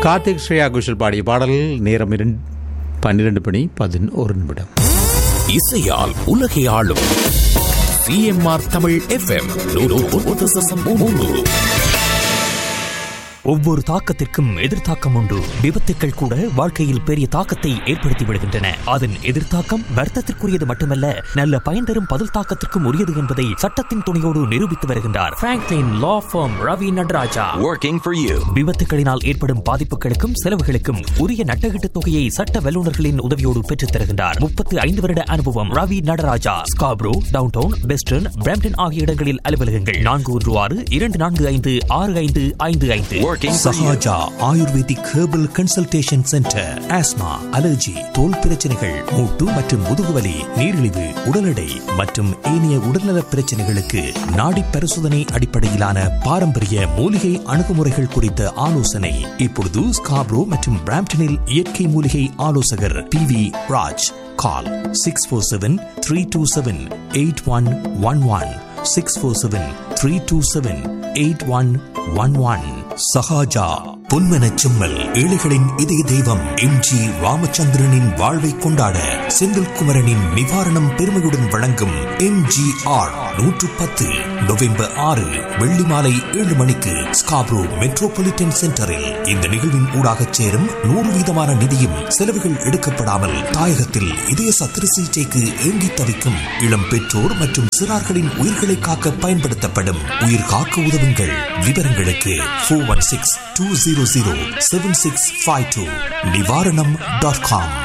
கார்த்திக் ஸ்ரேயா குஷல் பாடிய பாடல் நேரம் இரண்டு பன்னிரண்டு மணி பதினோரு நிமிடம் இசையால் உலகை ஆளும் சிஎம்ஆர் தமிழ் எஃப்எம் ஒவ்வொரு தாக்கத்திற்கும் எதிர்த்தாக்கம் உண்டு விபத்துக்கள் கூட வாழ்க்கையில் பெரிய தாக்கத்தை ஏற்படுத்தி விடுகின்றன அதன் எதிர்த்தாக்கம் வர்த்தத்திற்குரியது மட்டுமல்ல நல்ல பயன் தரும் பதில் தாக்கத்திற்கும் உரியது என்பதை சட்டத்தின் துணையோடு நிரூபித்து வருகின்றார் Franklin law firm Ravi Natarajah Working for you. விபத்துகளினால் ஏற்படும் பாதிப்புகளுக்கும் செலவுகளுக்கும் உரிய நட்டகீட்டு தொகையை சட்ட வல்லுநர்களின் உதவியோடு பெற்றுத் தருகின்றார் முப்பத்து ஐந்து வருட அனுபவம் Ravi Natarajah Scarborough downtown western Brampton ஆகிய இடங்களில் அலுவலகங்கள் நான்கு ஒன்று ஆறு இரண்டு நான்கு ஐந்து ஆறு ஐந்து ஐந்து ஐந்து Working for you. Sahaja ayurvedic herbal consultation centre asthma allergy தோல் பிரச்சனைகள் மூட்டு மற்றும் முதுகுவலி நீரிழிவு உடல் எடை மற்றும் ஏனைய உடல்நல பிரச்சனைகளுக்கு நாடி பரிசோதனை அடிப்படையிலான பாரம்பரிய மூலிகை அணுகுமுறைகள் குறித்த ஆலோசனை இப்பொழுது ஸ்காப்ரோ மற்றும் பிராம்டனில் இயற்கை மூலிகை ஆலோசகர் P V Raj call six four seven three two seven eight one one one six four seven three two seven eight one one one Sahaja பொன்மனச் செம்மல் ஏழைகளின் இதய தெய்வம் எம் ஜி ராமச்சந்திரனின் வாழ்வை கொண்டாட செந்தில்குமரனின் நிவாரணம் பெருமையுடன் வழங்கும் எம் ஜி ஆர் நூற்று பத்து நவம்பர் ஆறு வெள்ளி மாலை ஏழு மணிக்கு ஸ்காப்ரோ மெட்ரோபாலிட்டன் சென்டரில் இந்த நிகழ்வின் ஊடாக சேரும் நூறு வீதமான நிதியும் செலவுகள் எடுக்கப்படாமல் தாயகத்தில் இதய சத்திர சிகிச்சைக்கு ஏங்கி தவிக்கும் இளம் பெற்றோர் மற்றும் சிறார்களின் உயிர்களை காக்க பயன்படுத்தப்படும் உயிர் காக்க உதவுங்கள் விவரங்களுக்கு four one six two zero zero seven six five two Nivaranam dot com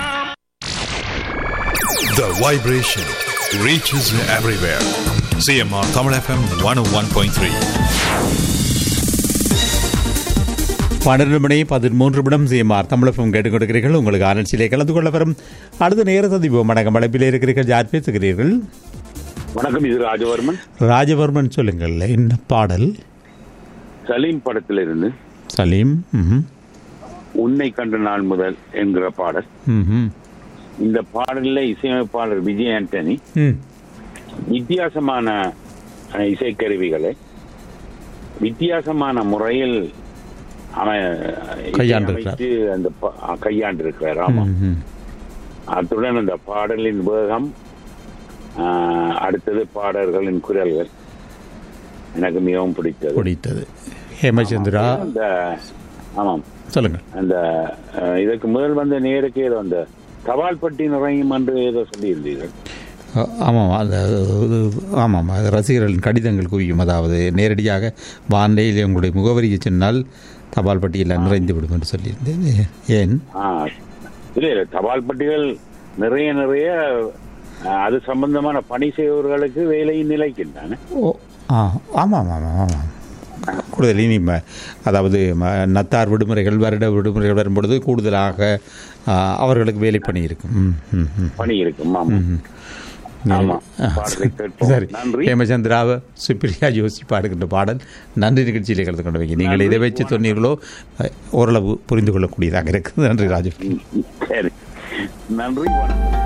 The vibration reaches everywhere. CMR Tamil FM 101.3. பன்னிரண்டு மணி பதிமூன்று நிமிடம் சிஎம்ஆர் தமிழகம் கேட்டுக் கொடுக்கிறீர்கள் உங்களுக்கு ஆரஞ்சிலே கலந்து கொள்ள வரும் அடுத்த நேர சந்திப்போம் வணக்கம் அழைப்பில் இருக்கிறீர்கள் யார் பேசுகிறீர்கள் வணக்கம் இது ராஜவர்மன் ராஜவர்மன் சொல்லுங்கள் என்ன பாடல் சலீம் படத்திலிருந்து சலீம் ம்ஹும். உன்னை கண்ட நாள் முதல் என்கிற பாடல் ம்ஹும். இந்த பாடலில் இசையமைப்பாளர் விஜய் ஆண்டனி ம். வித்தியாசமான அஹ், இசைக்கருவிகளை வித்தியாசமான முறையில் அவன் கையாண்டிருக்கிறார். இசையமைத்து அந்த ப- அஹ், கையாண்டிருக்கிறார் ஆமா ம்ஹும். அத்துடன் அந்த பாடலின் வேகம் அஹ், அடுத்தது பாடல்களின் குரல்கள் எனக்கு மிகவும் பிடித்தது பிடித்தது ஹேமச்சந்திரா அந்த ஆமாம் சொல்லுங்கள் அந்த அஹ், இதற்கு முதல் வந்த நேருக்கு ஏதோ அந்த தபால் பட்டி நிறையும் என்று ஏதோ சொல்லியிருந்தீர்கள் அ- ஆமாம் அது அது- ஆமாம் அது ரசிகர்களின் கடிதங்கள் குவியும் அதாவது நேரடியாக வானிலையில் உங்களுடைய முகவரியை சொன்னால் தபால் பட்டியலில் நிறைந்து விடும் என்று சொல்லியிருந்தேன் ஏன் ஆ, இல்ல இல்ல தபால் பட்டிகள் நிறைய நிறைய அஹ், அது சம்பந்தமான பணி செய்பவர்களுக்கு வேலையும் நிலைக்கின்றன ஓ ஆ ஆமாம் ஆமாம் ஆமாம் கூடுதல் இனி ம- அதாவது ம- நத்தார் விடுமுறைகள் வருட விடுமுறைகள் வரும்பொழுது கூடுதலாக ஆ, அவர்களுக்கு வேலை பணி இருக்கும் ம், ம், ம். பணி இருக்கும் ஆமா ஆமா பாடலை கேட்போம். சரி நன்றி ஹேமச்சந்திராவை சுப்ரியா ஜோசி பாடுகின்ற பாடல் நன்றி நிகழ்ச்சியில் கலந்து கொண்டு வைங்க நீங்கள் இதை வச்சு சொன்னீர்களோ அஹ், ஓரளவு புரிந்து கொள்ளக்கூடியதாக இருக்குது நன்றி ராஜு சரி நன்றி வணக்கம்